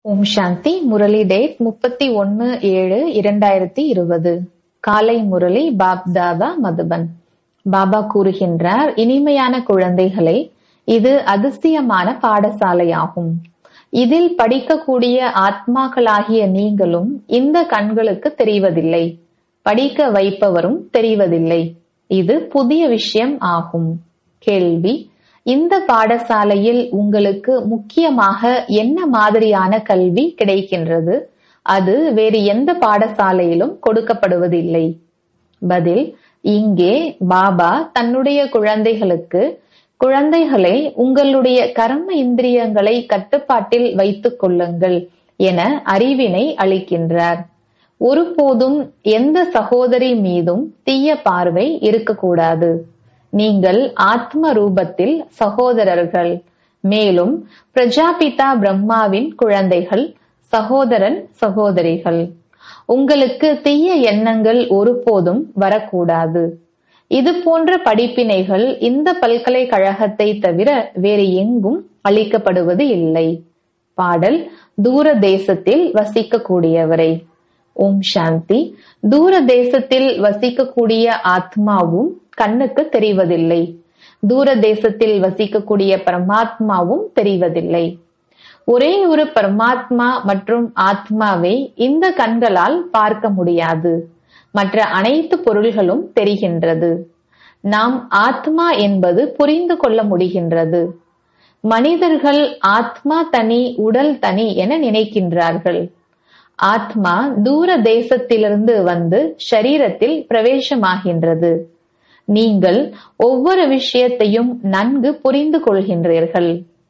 ஓம் சாந்தி Murali date முப்பத்தி ஒன்னு ஏழு இரண்டாயிரத்தி இருபது காலை முரளி பாப் தாதா மதுபன் பாபா கூறுகின்றார் இனிமையான குழந்தைகளே இது அதிசயமான பாடசாலையாகும் இதில் படிக்கக்கூடிய ஆத்மாக்களாகிய நீங்களும் இந்த கண்களுக்கு தெரிவதில்லை படிக்க வைப்பவரும் தெரிவதில்லை இது புதிய விஷயம் ஆகும் கேள்வி இந்த பாடசாலையில் உங்களுக்கு முக்கியமாக என்ன மாதிரியான கல்வி கிடைக்கின்றது அது வேறு எந்த பாடசாலையிலும் கொடுக்கப்படுவதில்லை பதில் இங்கே பாபா தன்னுடைய குழந்தைகளுக்கு குழந்தைகளை உங்களுடைய கர்ம இந்திரியங்களை கட்டுப்பாட்டில் வைத்துக் கொள்ளுங்கள் என அறிவினை அளிக்கின்றார் ஒருபோதும் எந்த சகோதரி மீதும் தீய பார்வை இருக்கக்கூடாது நீங்கள் ஆத்ம ரூபத்தில் சகோதரர்கள் மேலும் பிரஜாபிதா பிரம்மாவின் குழந்தைகள் சகோதரன் சகோதரிகள் உங்களுக்கு தீய எண்ணங்கள் ஒருபோதும் வரக்கூடாது இது போன்ற படிப்பினைகள் இந்த பல்கலைக்கழகத்தை தவிர வேறு எங்கும் அளிக்கப்படுவது இல்லை பாடல் தூர தேசத்தில் வசிக்கக்கூடியவரை ஓம் சாந்தி தூர தேசத்தில் வசிக்கக்கூடிய ஆத்மாவும் கண்ணுக்கு தெரிவதில்லை தூர தேசத்தில் வசிக்கக்கூடிய பரமாத்மாவும் தெரிவதில்லை ஒரே ஒரு பரமாத்மா மற்றும் ஆத்மாவை இந்த கண்களால் பார்க்க முடியாது மற்ற அனைத்து பொருள்களும் தெரிகின்றது நாம் ஆத்மா என்பது புரிந்து கொள்ள முடிகின்றது மனிதர்கள் ஆத்மா தனி உடல் தனி என நினைக்கின்றார்கள் ஆத்மா தூர தேசத்திலிருந்து வந்து ஷரீரத்தில் பிரவேசமாகின்றது நீங்கள் ஒவ்வொரு விஷயத்தையும் நன்கு புரிந்து கொள்கின்றீர்கள்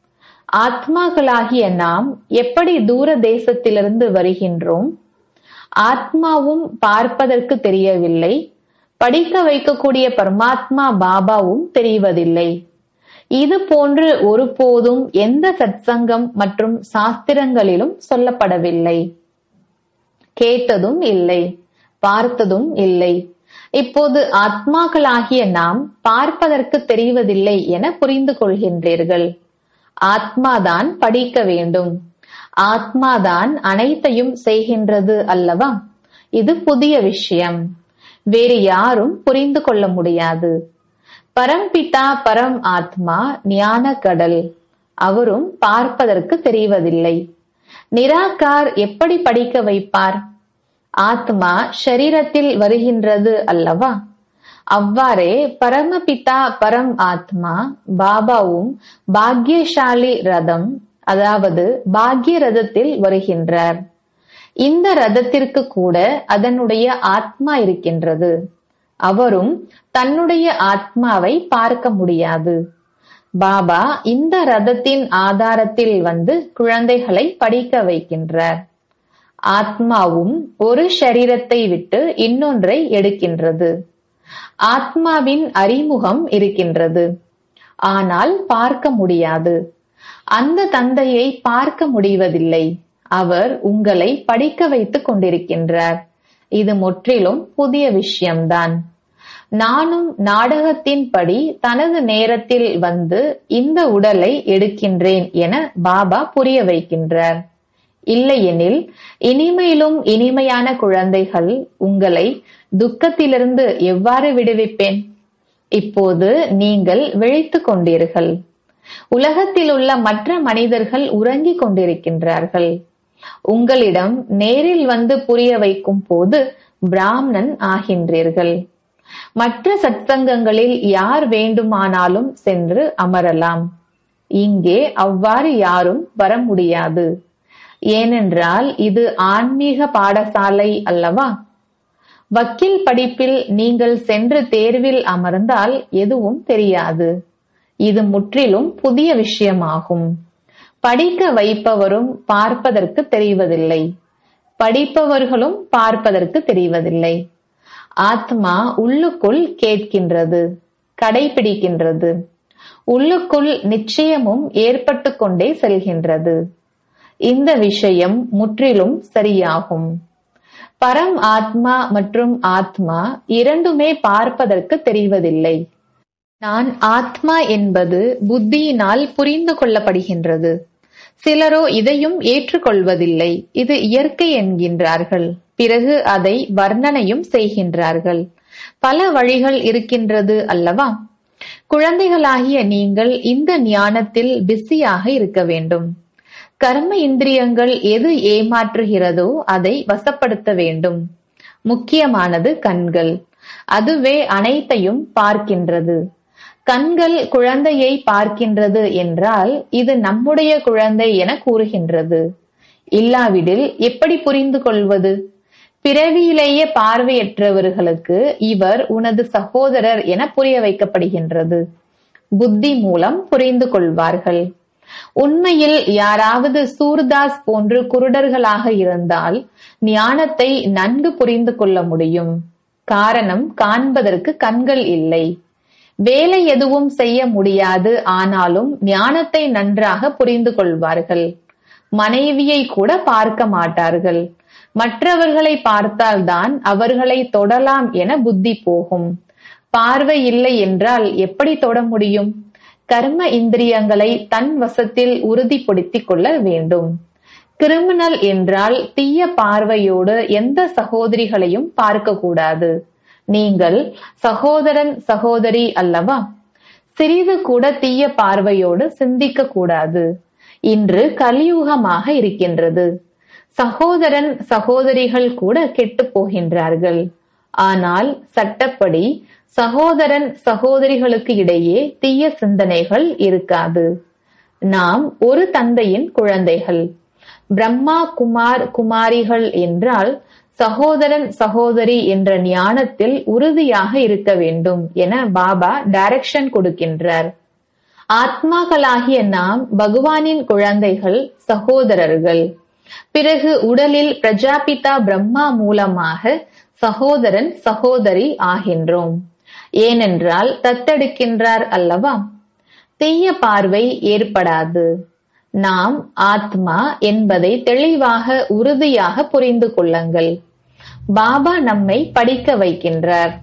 ஆத்மாக்களாகிய நாம் எப்படி தூர தேசத்திலிருந்து வருகின்றோம் ஆத்மாவும் பார்ப்பதற்கு தெரியவில்லை படிக்க வைக்கக்கூடிய பரமாத்மா பாபாவும் தெரிவதில்லை இது போன்று ஒருபோதும் எந்த சத்சங்கம் மற்றும் சாஸ்திரங்களிலும் சொல்லப்படவில்லை கேட்டதும் இல்லை பார்த்ததும் இல்லை இப்போது ஆத்மாக்களாகிய நாம் பார்ப்பதற்கு தெரிவதில்லை என புரிந்து கொள்கின்றீர்கள் ஆத்மாதான் படிக்க வேண்டும் ஆத்மாதான் அனைத்தையும் செய்கின்றது அல்லவா இது புதிய விஷயம் வேறு யாரும் புரிந்து கொள்ள முடியாது பரம்பிதா பரம் ஆத்மா ஞான கடல் அவரும் பார்ப்பதற்கு தெரிவதில்லை நிராகார் எப்படி படிக்க வைப்பார் ஆத்மா ஷரீரத்தில் வருகின்றது அல்லவா அவ்வாறே பரமபிதா பரம் ஆத்மா பாபாவும் பாக்யசாலி ரதம் அதாவது பாக்ய ரதத்தில் வருகின்றார் இந்த ரதத்திற்கு கூட அதனுடைய ஆத்மா இருக்கின்றது அவரும் தன்னுடைய ஆத்மாவை பார்க்க முடியாது பாபா இந்த ரதத்தின் ஆதாரத்தில் வந்து குழந்தைகளை படிக்க வைக்கின்றார் ஆத்மாவும் ஒரு ஷரீரத்தை விட்டு இன்னொன்றை எடுக்கின்றது ஆத்மாவின் அறிமுகம் இருக்கின்றது ஆனால் பார்க்க முடியாது அந்த தந்தையை பார்க்க முடிவதில்லை அவர் உங்களை படிக்க வைத்துக் கொண்டிருக்கின்றார் இது முற்றிலும் புதிய விஷயம்தான் நானும் நாடகத்தின்படி தனது நேரத்தில் வந்து இந்த உடலை எடுக்கின்றேன் என பாபா புரிய வைக்கின்றார் இல்லையெனில் இனிமையிலும் இனிமையான குழந்தைகள் உங்களை துக்கத்திலிருந்து எவ்வாறு விடுவிப்பேன் இப்போது நீங்கள் விழித்து கொண்டீர்கள் உலகத்தில் உள்ள மற்ற மனிதர்கள் உறங்கிக் கொண்டிருக்கின்றார்கள் உங்களிடம் நேரில் வந்து புரிய வைக்கும் போது பிராமணன் ஆகின்றீர்கள் மற்ற சத்சங்கங்களில் யார் வேண்டுமானாலும் சென்று அமரலாம் இங்கே அவ்வாறு யாரும் வர முடியாது ஏனென்றால் இது ஆன்மீக பாடசாலை அல்லவா வக்கீல் படிப்பில் நீங்கள் சென்று தேர்வில் அமர்ந்தால் எதுவும் தெரியாது இது முற்றிலும் புதிய விஷயமாகும் படிக்க வைப்பவரும் பார்ப்பதற்கு தெரிவதில்லை படிப்பவர்களும் பார்ப்பதற்கு தெரிவதில்லை ஆத்மா உள்ளுக்குள் கேட்கின்றது கடைபிடிக்கின்றது உள்ளுக்குள் நிச்சயமும் ஏற்பட்டு கொண்டே செல்கின்றது இந்த விஷயம் முற்றிலும் சரியாகும் பரம் ஆத்மா மற்றும் ஆத்மா இரண்டுமே பார்ப்பதற்கு தெரிவதில்லை நான் ஆத்மா என்பது புத்தியினால் புரிந்து கொள்ளப்படுகின்றது சிலரோ இதையும் ஏற்றுக்கொள்வதில்லை இது இயற்கை என்கின்றார்கள் பிறகு அதை வர்ணனையும் செய்கின்றார்கள் பல வழிகள் இருக்கின்றது அல்லவா குழந்தைகளாகிய நீங்கள் இந்த ஞானத்தில் பிஸியாக இருக்க வேண்டும் கர்ம இந்திரியங்கள் எது ஏமாற்றுகிறதோ அதை வசப்படுத்த வேண்டும் முக்கியமானது கண்கள் அதுவே அனைத்தையும் பார்க்கின்றது கண்கள் குழந்தையை பார்க்கின்றது என்றால் இது நம்முடைய குழந்தை என கூறுகின்றது இல்லாவிடில் எப்படி புரிந்து கொள்வது பிறவியிலேயே பார்வையற்றவர்களுக்கு இவர் உனது சகோதரர் என புரிய வைக்கப்படுகின்றது புத்தி மூலம் புரிந்து கொள்வார்கள் உண்மையில் யாராவது சூர்தாஸ் போன்று குருடர்களாக இருந்தால் ஞானத்தை நன்கு புரிந்து கொள்ள முடியும் காரணம் காண்பதற்கு கண்கள் இல்லை வேலை எதுவும் செய்ய முடியாது ஆனாலும் ஞானத்தை நன்றாக புரிந்து கொள்வார்கள் மனைவியை கூட பார்க்க மாட்டார்கள் மற்றவர்களை பார்த்தால்தான் அவர்களை தொடலாம் என புத்தி போகும் பார்வை இல்லை என்றால் எப்படி தொட முடியும் கர்ம இந்திரியங்களை தன் வசத்தில் உறுதிப்படுத்திக் கொள்ள வேண்டும் கிரிமினல் என்றால் தீய பார்வையோடு எந்த சகோதரிகளையும் பார்க்க கூடாது நீங்கள் சகோதரன் சகோதரி அல்லவா சிறிது கூட தீய பார்வையோடு சிந்திக்க கூடாது இன்று கலியுகமாக இருக்கின்றது சகோதரன் சகோதரிகள் கூட கெட்டு போகின்றார்கள் ஆனால் சட்டப்படி சகோதரன் சகோதரிகளுக்கு இடையே தீய சிந்தனைகள் இருக்காது நாம் ஒரு தந்தையின் குழந்தைகள் பிரம்மா குமார் குமாரிகள் என்றால் சகோதரன் சகோதரி என்ற ஞானத்தில் உறுதியாக இருக்க வேண்டும் என பாபா டைரக்ஷன் கொடுக்கின்றார் ஆத்மாக்களாகிய நாம் பகவானின் குழந்தைகள் சகோதரர்கள் பிறகு உடலில் பிரஜாபிதா பிரம்மா மூலமாக சகோதரன் சகோதரி ஆகின்றோம் ஏனென்றால் தத்தெடுக்கின்றார் அல்லவா தீய பார்வை ஏற்படாது நாம் ஆத்மா என்பதை தெளிவாக உறுதியாக புரிந்து கொள்ளுங்கள் பாபா நம்மை படிக்க வைக்கின்றார்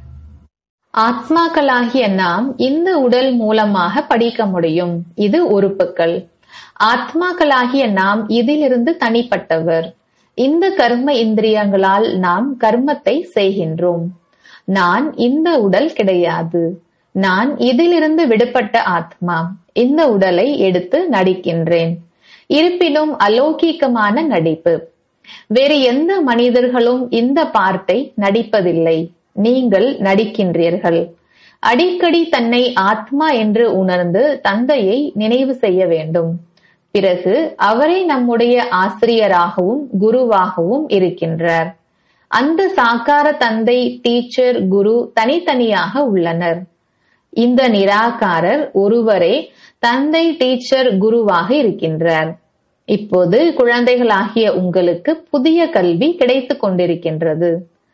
ஆத்மாக்களாகிய நாம் இந்த உடல் மூலமாக படிக்க முடியும் இது உறுப்புகள் ஆத்மாக்களாகிய நாம் இதிலிருந்து தனிப்பட்டவர் இந்த கர்ம இந்திரியங்களால் நாம் கர்மத்தை செய்கின்றோம் நான் இந்த உடல் கிடையாது நான் இதிலிருந்து விடுபட்ட ஆத்மா இந்த உடலை எடுத்து நடிக்கின்றேன் இருப்பினும் அலௌகீகமான நடிப்பு வேறு எந்த மனிதர்களும் இந்த பார்ட்டை நடிப்பதில்லை நீங்கள் நடிக்கின்றீர்கள் அடிக்கடி தன்னை ஆத்மா என்று உணர்ந்து தந்தையை நினைவு செய்ய வேண்டும் பிறகு அவரே நம்முடைய ஆசிரியராகவும் குருவாகவும் இருக்கின்றார் அந்த சாக்கார தந்தை டீச்சர் குரு தனித்தனியாக உள்ளனர் இந்த நிராகாரர் ஒருவரே தந்தை டீச்சர் குருவாக இருக்கின்றார் இப்போது குழந்தைகளாகிய உங்களுக்கு புதிய கல்வி கிடைத்துக் கொண்டிருக்கின்றது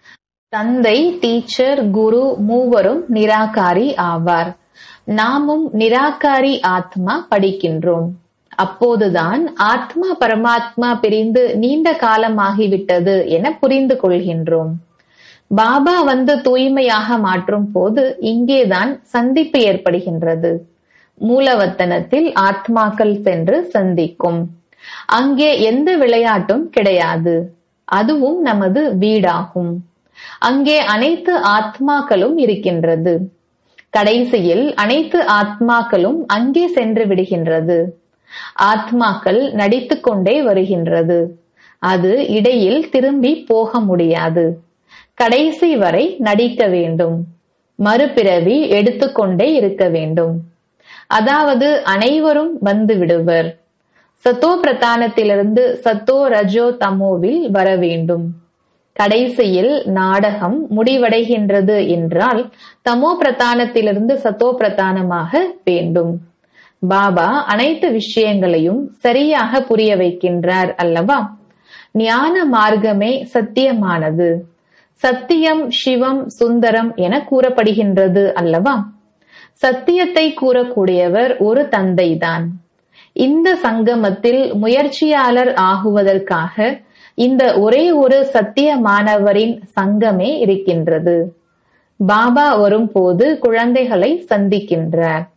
தந்தை டீச்சர் குரு மூவரும் நிராகாரி ஆவார் நாமும் நிராகாரி ஆத்மா படிக்கின்றோம் அப்போதுதான் ஆத்மா பரமாத்மா பிரிந்து நீண்ட காலமாகிவிட்டது என புரிந்து கொள்கின்றோம் பாபா வந்து தூய்மையாக மாற்றும் போது இங்கேதான் சந்திப்பு ஏற்படுகின்றது மூலவத்தனத்தில் ஆத்மாக்கள் சென்று சந்திக்கும் அங்கே எந்த விளையாட்டும் கிடையாது அதுவும் நமது வீடாகும் அங்கே அனைத்து ஆத்மாக்களும் இருக்கின்றது கடைசியில் அனைத்து ஆத்மாக்களும் அங்கே சென்று விடுகின்றது ஆத்மாக்கள் நடித்துக் கொண்டே வருகின்றது அது இடையில் திரும்பி போக முடியாது கடைசி வரை நடிக்க வேண்டும் மறுபிறவி எடுத்துக்கொண்டே இருக்க வேண்டும் அதாவது அனைவரும் வந்து விடுவர் சத்தோ பிரதானத்திலிருந்து சத்தோ ரஜோ தமோவில் வர வேண்டும் கடைசியில் நாடகம் முடிவடைகின்றது என்றால் தமோ பிரதானத்திலிருந்து சத்தோ பிரதானமாக வேண்டும் பாபா அனைத்து விஷயங்களையும் சரியாக புரிய வைக்கின்றார் அல்லவா ஞான மார்க்கமே சத்தியமானது சத்தியம் சிவம் சுந்தரம் என கூறப்படுகின்றது அல்லவா சத்தியத்தை கூறக்கூடியவர் ஒரு தந்தைதான் இந்த சங்கமத்தில் முயற்சியாளர் ஆகுவதற்காக இந்த ஒரே ஒரு சத்தியமானவரின் சங்கமே இருக்கின்றது பாபா வரும்போது குழந்தைகளை சந்திக்கின்றார்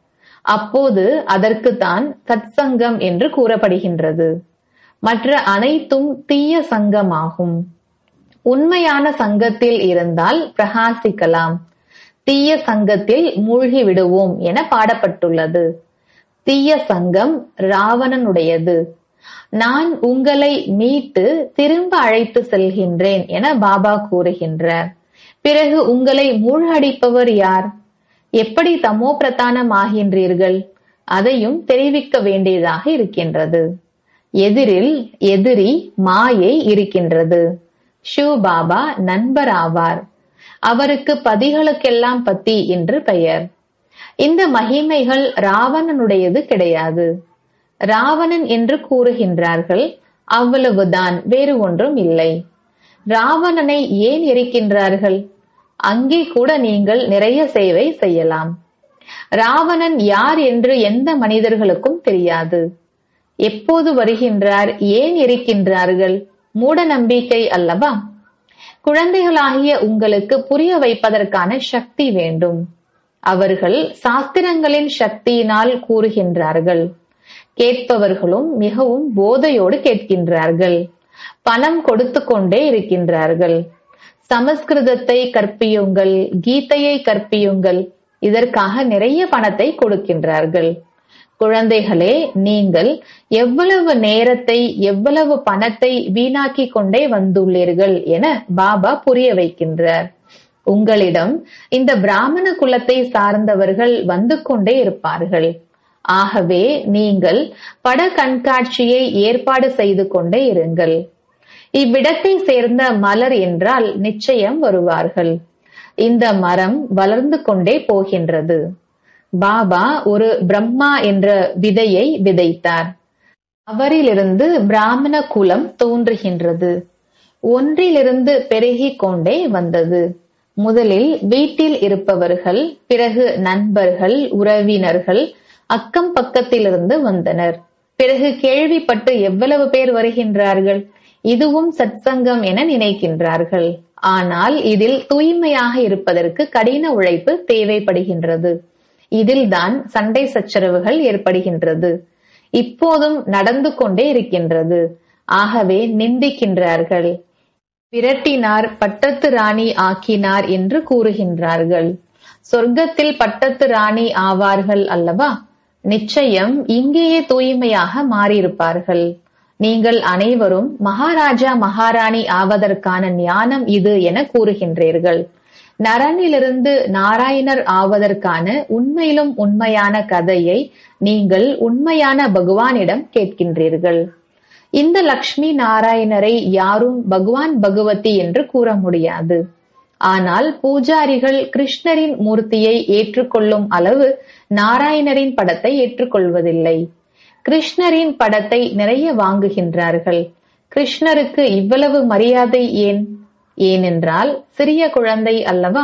அப்போது அதற்குத்தான் சத்சங்கம் என்று கூறப்படுகின்றது மற்ற அனைத்தும் தீய சங்கமாகும் உண்மையான சங்கத்தில் இருந்தால் பிரகாசிக்கலாம் தீய சங்கத்தில் மூழ்கி விடுவோம் என பாடப்பட்டுள்ளது தீய சங்கம் ராவணனுடையது நான் உங்களை மீட்டு திரும்ப அழைத்து செல்கின்றேன் என பாபா கூறுகின்றார் பிறகு உங்களை மூழ்கடிப்பவர் யார் எப்படி தமோ பிரதானம் ஆகின்றீர்கள் அதையும் தெரிவிக்க வேண்டியதாக இருக்கின்றது எதிரில் எதிரி மாயை இருக்கின்றது ஷிவ் பாபா நண்பர் ஆவார் அவருக்கு பதிகளுக்கெல்லாம் பத்தி என்று பெயர் இந்த மகிமைகள் ராவணனுடையது கிடையாது ராவணன் என்று கூறுகின்றார்கள் அவ்வளவுதான் வேறு ஒன்றும் இல்லை ராவணனை ஏன் எரிக்கின்றார்கள் அங்கே கூட நீங்கள் நிறைய சேவை செய்யலாம் ராவணன் யார் என்று எந்த மனிதர்களுக்கும் தெரியாது எப்போது வருகின்றார் ஏன் இருக்கின்றார்கள் மூட நம்பிக்கை அல்லவா குழந்தைகளாகிய உங்களுக்கு புரிய வைப்பதற்கான சக்தி வேண்டும் அவர்கள் சாஸ்திரங்களின் சக்தியினால் கூறுகின்றார்கள் கேட்பவர்களும் மிகவும் போதையோடு கேட்கின்றார்கள் பணம் கொடுத்து கொண்டே இருக்கின்றார்கள் சமஸ்கிருதத்தை கற்பியுங்கள் கீதையை கற்பியுங்கள் இதற்காக நிறைய பணத்தை கொடுக்கின்றார்கள் குழந்தைகளே நீங்கள் எவ்வளவு நேரத்தை எவ்வளவு பணத்தை வீணாக்கி கொண்டே வந்துள்ளீர்கள் என பாபா புரிய வைக்கின்றார் உங்களிடம் இந்த பிராமண குலத்தை சார்ந்தவர்கள் வந்து கொண்டே இருப்பார்கள் ஆகவே நீங்கள் பட கண்காட்சியை ஏற்பாடு செய்து கொண்டே இருங்கள் இவ்விடத்தை சேர்ந்த மலர் என்றால் நிச்சயம் வருவார்கள் இந்த மரம் வளர்ந்து கொண்டே போகின்றது பாபா ஒரு பிரம்மா என்ற விதையை விதைத்தார் அவரிலிருந்து பிராமண குலம் தோன்றுகின்றது ஒன்றிலிருந்து பெருகிக் கொண்டே வந்தது முதலில் வீட்டில் இருப்பவர்கள் பிறகு நண்பர்கள் உறவினர்கள் அக்கம் பக்கத்திலிருந்து வந்தனர் பிறகு கேள்விப்பட்டு எவ்வளவு பேர் வருகின்றார்கள் இதுவும் சத்சங்கம் என நினைக்கின்றார்கள் ஆனால் இதில் தூய்மையாக இருப்பதற்கு கடின உழைப்பு தேவைப்படுகின்றது இதில்தான் சண்டை சச்சரவுகள் ஏற்படுகின்றது இப்போதும் நடந்து கொண்டே இருக்கின்றது ஆகவே நிந்திக்கின்றார்கள் விரட்டினார் பட்டத்து ராணி ஆக்கினார் என்று கூறுகின்றார்கள் சொர்க்கத்தில் பட்டத்து ராணி ஆவார்கள் அல்லவா நிச்சயம் இங்கேயே தூய்மையாக மாறியிருப்பார்கள் நீங்கள் அனைவரும் மகாராஜா மகாராணி ஆவதற்கான ஞானம் இது என கூறுகின்றீர்கள் நரனிலிருந்து நாராயணர் ஆவதற்கான உண்மையிலும் உண்மையான கதையை நீங்கள் உண்மையான பகவானிடம் கேட்கின்றீர்கள் இந்த லக்ஷ்மி நாராயணரை யாரும் பகவான் பகவதி என்று கூற முடியாது ஆனால் பூஜாரிகள் கிருஷ்ணரின் மூர்த்தியை ஏற்றுக்கொள்ளும் அளவு நாராயணரின் படத்தை ஏற்றுக்கொள்வதில்லை கிருஷ்ணரின் படத்தை நிறைய வாங்குகின்றார்கள் கிருஷ்ணருக்கு இவ்வளவு மரியாதை ஏன் ஏனென்றால் சிறிய குழந்தை அல்லவா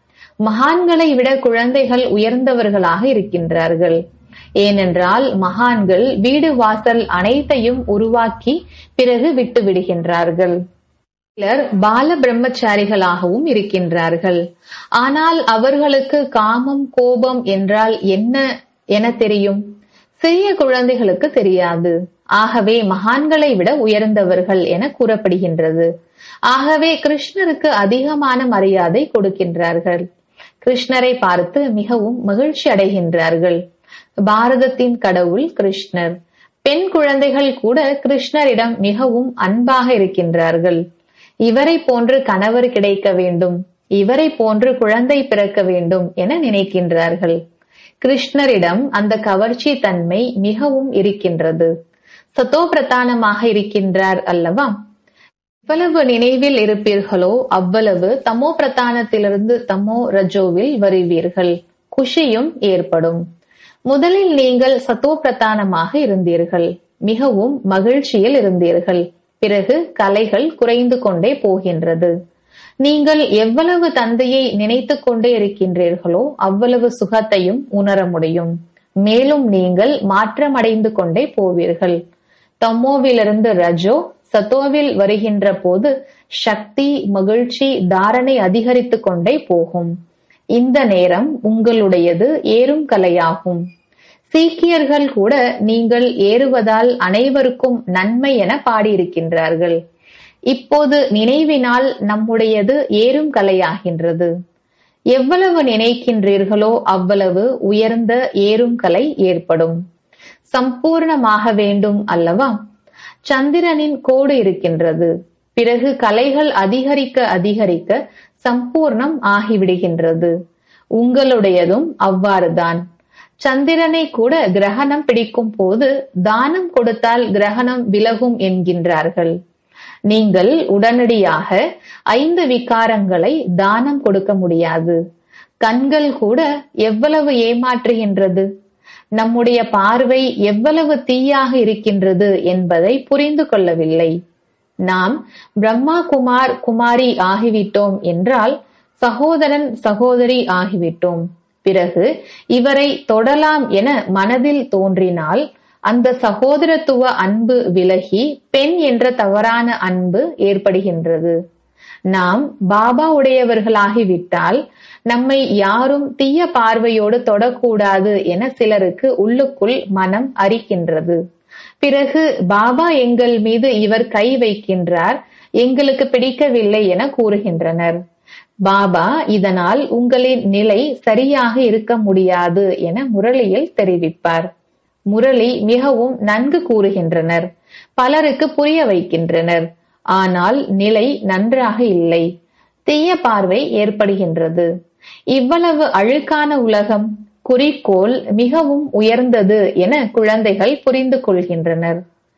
மகான்களை விட குழந்தைகள் உயர்ந்தவர்களாக இருக்கின்றார்கள் ஏனென்றால் மகான்கள் வீடு வாசல் அனைத்தையும் உருவாக்கி பிறகு விட்டு விடுகின்றார்கள் சிலர் பால பிரம்மச்சாரிகளாகவும் இருக்கின்றார்கள் ஆனால் அவர்களுக்கு காமம் கோபம் என்றால் என்ன என தெரியும் சிறிய குழந்தைகளுக்கு தெரியாது ஆகவே மகான்களை விட உயர்ந்தவர்கள் என கூறப்படுகின்றது ஆகவே கிருஷ்ணருக்கு அதிகமான மரியாதை கொடுக்கின்றார்கள் கிருஷ்ணரை பார்த்து மிகவும் மகிழ்ச்சி அடைகின்றார்கள் பாரதத்தின் கடவுள் கிருஷ்ணர் பெண் குழந்தைகள் கூட கிருஷ்ணரிடம் மிகவும் அன்பாக இருக்கின்றார்கள் இவரை போன்று கணவர் கிடைக்க வேண்டும் இவரை போன்று குழந்தை பிறக்க வேண்டும் என நினைக்கின்றார்கள் கிருஷ்ணரிடம் அந்த கவர்ச்சி தன்மை மிகவும் இருக்கின்றது சத்தோ பிரதானமாக இருக்கின்றார் அல்லவா எவ்வளவு நினைவில் இருப்பீர்களோ அவ்வளவு தமோ பிரதானத்திலிருந்து தமோ ரஜோவில் வருவீர்கள் குஷியும் ஏற்படும் முதலில் நீங்கள் சத்தோ பிரதானமாக இருந்தீர்கள் மிகவும் மகிழ்ச்சியில் இருந்தீர்கள் பிறகு கலைகள் குறைந்து கொண்டே போகின்றது நீங்கள் எவ்வளவு தந்தையை நினைத்து கொண்டே இருக்கின்றீர்களோ அவ்வளவு சுகத்தையும் உணர முடியும் மேலும் நீங்கள் மாற்றமடைந்து கொண்டே போவீர்கள் தம்மோவிலிருந்து ரஜோ சத்தோவில் வருகின்ற போது சக்தி மகிழ்ச்சி தாரணை அதிகரித்து கொண்டே போகும் இந்த நேரம் உங்களுடையது ஏறும் கலையாகும் சீக்கியர்கள் கூட நீங்கள் ஏறுவதால் அனைவருக்கும் நன்மை என பாடியிருக்கின்றார்கள் இப்போது நினைவினால் நம்முடையது ஏறும் கலையாகின்றது எவ்வளவு நினைக்கின்றீர்களோ அவ்வளவு உயர்ந்த ஏறும் கலை ஏற்படும் சம்பூர்ணமாக வேண்டும் அல்லவா சந்திரனின் கோடு இருக்கின்றது பிறகு கலைகள் அதிகரிக்க அதிகரிக்க சம்பூர்ணம் ஆகிவிடுகின்றது உங்களுடையதும் அவ்வாறுதான் சந்திரனை கூட கிரகணம் பிடிக்கும் போது தானம் கொடுத்தால் கிரகணம் விலகும் என்கின்றார்கள் நீங்கள் உடனடியாக ஐந்து விகாரங்களை தானம் கொடுக்க முடியாது கண்கள் கூட எவ்வளவு ஏமாற்றுகின்றது நம்முடைய பார்வை எவ்வளவு தீயாக இருக்கின்றது என்பதை புரிந்து கொள்ளவில்லை நாம் பிரம்மா குமார் குமாரி ஆகிவிட்டோம் என்றால் சகோதரன் சகோதரி ஆகிவிட்டோம் பிறகு இவரை தொடலாம் என மனதில் தோன்றினால் அந்த சகோதரத்துவ அன்பு விலகி பெண் என்ற தவறான அன்பு ஏற்படுகின்றது நாம் பாபா உடையவர்களாகிவிட்டால் நம்மை யாரும் தீய பார்வையோடு தொடக்கூடாது என சிலருக்கு உள்ளுக்குள் மனம் அறிக்கின்றது பிறகு பாபா எங்கள் மீது இவர் கை வைக்கின்றார் எங்களுக்கு பிடிக்கவில்லை என கூறுகின்றனர் பாபா இதனால் உங்களின் நிலை சரியாக இருக்க முடியாது என முரளியில் தெரிவிப்பார் முரளி மிகவும் நன்கு கூறுகின்றனர் பலருக்கு புரிய வைக்கின்றனர் ஆனால் நிலை நன்றாக இல்லை தீய பார்வை ஏற்படுகின்றது இவ்வளவு அழுக்கான உலகம் குறிக்கோள் மிகவும் உயர்ந்தது என குழந்தைகள் புரிந்து கொள்கின்றனர்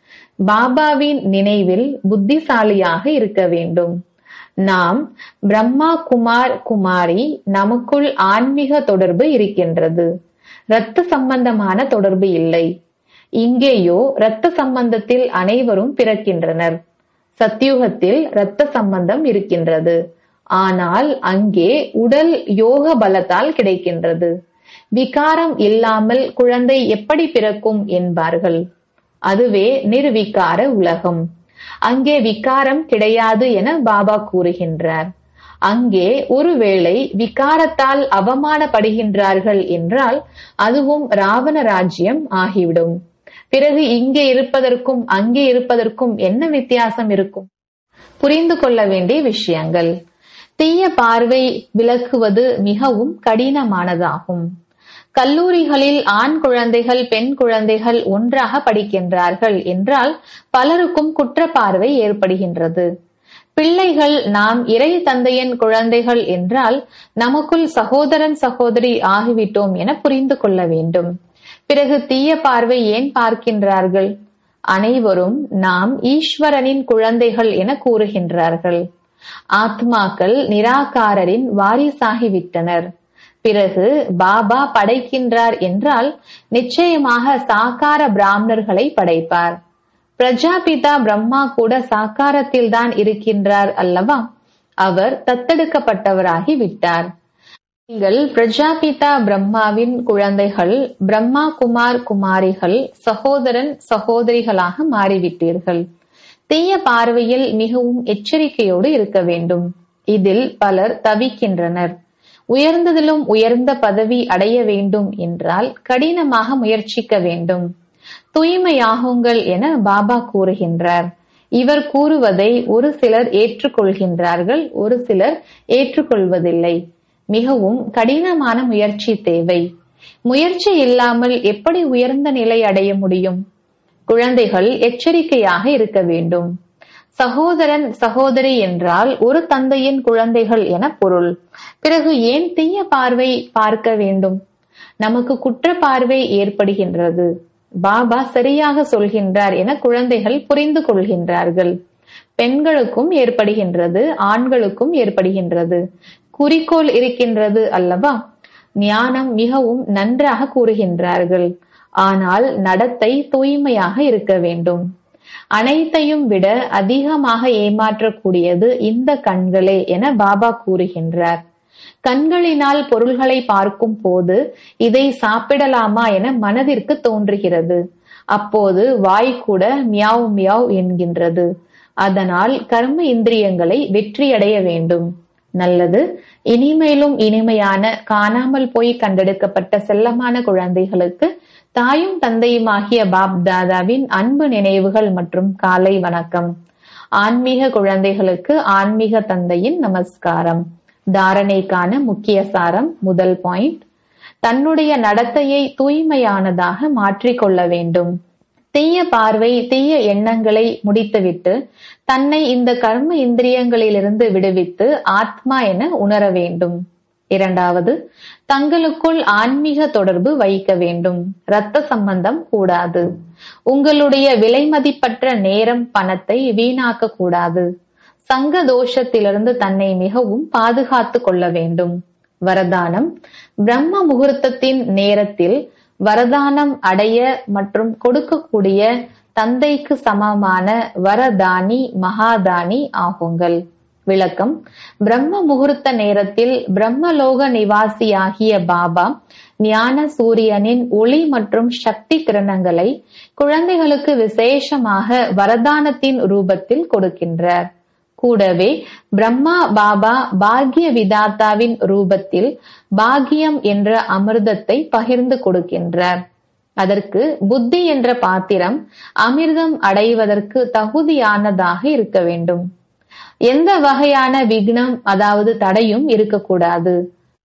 பாபாவின் நினைவில் புத்திசாலியாக இருக்க வேண்டும் நாம் பிரம்மா குமார் குமாரி நமக்குள் ஆன்மீக தொடர்பு இருக்கின்றது இரத்த சம்பந்தமான தொடர்பு இல்லை இங்கேயோ இரத்த சம்பந்தத்தில் அனைவரும் பிறக்கின்றனர் சத்தியுகத்தில் இரத்த சம்பந்தம் இருக்கின்றது ஆனால் அங்கே உடல் யோக பலத்தால் கிடைக்கின்றது விகாரம் இல்லாமல் குழந்தை எப்படி பிறக்கும் என்பார்கள் அதுவே நிர்விகார உலகம் அங்கே விகாரம் கிடையாது என பாபா கூறுகின்றார் அங்கே ஒருவேளை விகாரத்தால் அவமானப்படுகின்றார்கள் என்றால் அதுவும் ராவண ராஜ்யம் ஆகிவிடும் பிறகு இங்கே இருப்பதற்கும் அங்கே இருப்பதற்கும் என்ன வித்தியாசம் இருக்கும் புரிந்து கொள்ள வேண்டிய விஷயங்கள் தீய பார்வை விளக்குவது மிகவும் கடினமானதாகும் கல்லூரிகளில் ஆண் குழந்தைகள் பெண் குழந்தைகள் ஒன்றாக படிக்கின்றார்கள் என்றால் பலருக்கும் குற்றப்பார்வை ஏற்படுகின்றது பிள்ளைகள் நாம் இறை தந்தையின் குழந்தைகள் என்றால் நமக்குள் சகோதரன் சகோதரி ஆகிவிட்டோம் என புரிந்து கொள்ள வேண்டும் பிறகு தீய பார்வை ஏன் பார்க்கின்றார்கள் அனைவரும் நாம் ஈஸ்வரனின் குழந்தைகள் என கூறுகின்றார்கள் ஆத்மாக்கள் நிராகாரரின் வாரிசாகிவிட்டனர் பிறகு பாபா படைக்கின்றார் என்றால் நிச்சயமாக சாக்கார பிராமணர்களை படைப்பார் பிரஜாபிதா பிரம்மா கூட சாக்காரத்தில் தான் இருக்கின்றார் அல்லவா அவர் தத்தெடுக்கப்பட்டவராகி விட்டார் நீங்கள் பிரஜாபிதா பிரம்மாவின் குழந்தைகள் பிரம்மா குமார் குமாரிகள் சகோதரன் சகோதரிகளாக மாறிவிட்டீர்கள் தீய பார்வையில் மிகவும் எச்சரிக்கையோடு இருக்க வேண்டும் இதில் பலர் தவிக்கின்றனர் உயர்ந்ததிலும் உயர்ந்த பதவி அடைய வேண்டும் என்றால் கடினமாக முயற்சிக்க வேண்டும் தூய்மையாகுங்கள் என பாபா கூறுகின்றார் இவர் கூறுவதை ஒரு சிலர் ஏற்றுக்கொள்கின்றார்கள் ஒரு சிலர் ஏற்றுக்கொள்வதில்லை மிகவும் கடினமான முயற்சி தேவை முயற்சி இல்லாமல் எப்படி உயர்ந்த நிலை அடைய முடியும் குழந்தைகள் எச்சரிக்கையாக இருக்க வேண்டும் சகோதரன் சகோதரி என்றால் ஒரு தந்தையின் குழந்தைகள் என பொருள் பிறகு ஏன் தீய பார்வை பார்க்க வேண்டும் நமக்கு குற்ற பார்வை ஏற்படுகின்றது பாபா சரியாக சொல்கின்றார் என குழந்தைகள் புரிந்து கொள்கின்றார்கள் பெண்களுக்கும் ஏற்படுகின்றது ஆண்களுக்கும் ஏற்படுகின்றது குறிக்கோள் இருக்கின்றது அல்லவா ஞானம் மிகவும் நன்றாக கூறுகின்றார்கள் ஆனால் நடத்தை தூய்மையாக இருக்க வேண்டும் அனைத்தையும் விட அதிகமாக ஏமாற்றக்கூடியது இந்த கண்களே என பாபா கூறுகின்றார் கண்களினால் பொருள்களை பார்க்கும் போது இதை சாப்பிடலாமா என மனதிற்கு தோன்றுகிறது அப்போது வாய் கூட மியாவ் மியாவ் என்கின்றது அதனால் கர்ம இந்திரியங்களை வெற்றியடைய வேண்டும் நல்லது இனிமேலும் இனிமையான காணாமல் போய் கண்டெடுக்கப்பட்ட செல்லமான குழந்தைகளுக்கு தாயும் தந்தையுமாகிய பாப் தாதாவின் அன்பு நினைவுகள் மற்றும் காலை வணக்கம் ஆன்மீக குழந்தைகளுக்கு ஆன்மீக தந்தையின் நமஸ்காரம் தாரணைக்கான முக்கிய சாரம் முதல் பாயிண்ட் தன்னுடைய நடத்தையை தூய்மையானதாக மாற்றிக்கொள்ள வேண்டும் தீய பார்வை தீய எண்ணங்களை முடித்துவிட்டு தன்னை இந்த கர்ம இந்திரியங்களிலிருந்து விடுவித்து ஆத்மா என உணர வேண்டும் இரண்டாவது தங்களுக்குள் ஆன்மீக தொடர்பு வைக்க வேண்டும் இரத்த சம்பந்தம் கூடாது உங்களுடைய விலைமதிப்பற்ற நேரம் பணத்தை வீணாக்க கூடாது சங்க தோஷத்திலிருந்து தன்னை மிகவும் பாதுகாத்து கொள்ள வேண்டும் வரதானம் பிரம்ம முகூர்த்தத்தின் நேரத்தில் வரதானம் அடைய மற்றும் கொடுக்கக்கூடிய தந்தைக்கு சமமான வரதானி மகாதானி ஆகுங்கள் விளக்கம் பிரம்ம முகூர்த்த நேரத்தில் பிரம்மலோக நிவாசியாகிய பாபா ஞான சூரியனின் ஒளி மற்றும் சக்தி கிரணங்களை குழந்தைகளுக்கு விசேஷமாக வரதானத்தின் ரூபத்தில் கொடுக்கின்றார் கூடவே பிரம்மா பாபா பாக்ய விதாத்தாவின் ரூபத்தில் பாக்கியம் என்ற அமிர்தத்தை பகிர்ந்து கொடுக்கின்றார் அதற்கு புத்தி என்ற பாத்திரம் அமிர்தம் அடைவதற்கு தகுதியானதாக இருக்க வேண்டும் எந்த வகையான விக்னம் அதாவது தடையும் இருக்கக்கூடாது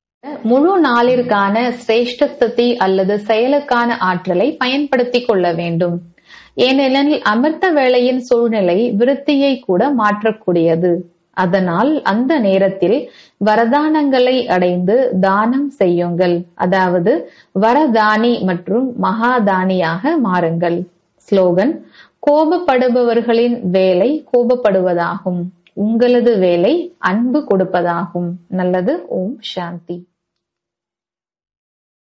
முழு நாளிற்கான சிரேஷ்ட ஸ்திதி அல்லது செயலுக்கான ஆற்றலை பயன்படுத்திக் கொள்ள வேண்டும் ஏனெனில் அமிர்த வேளையின் சூழ்நிலை விருத்தியை கூட மாற்றக்கூடியது அதனால் அந்த நேரத்தில் வரதானங்களை அடைந்து தானம் செய்யுங்கள் அதாவது வரதானி மற்றும் மகாதானியாக மாறுங்கள் ஸ்லோகன் கோபப்படுபவர்களின் வேலை கோபப்படுவதாகும் உங்களது வேலை அன்பு கொடுப்பதாகும் நல்லது ஓம் சாந்தி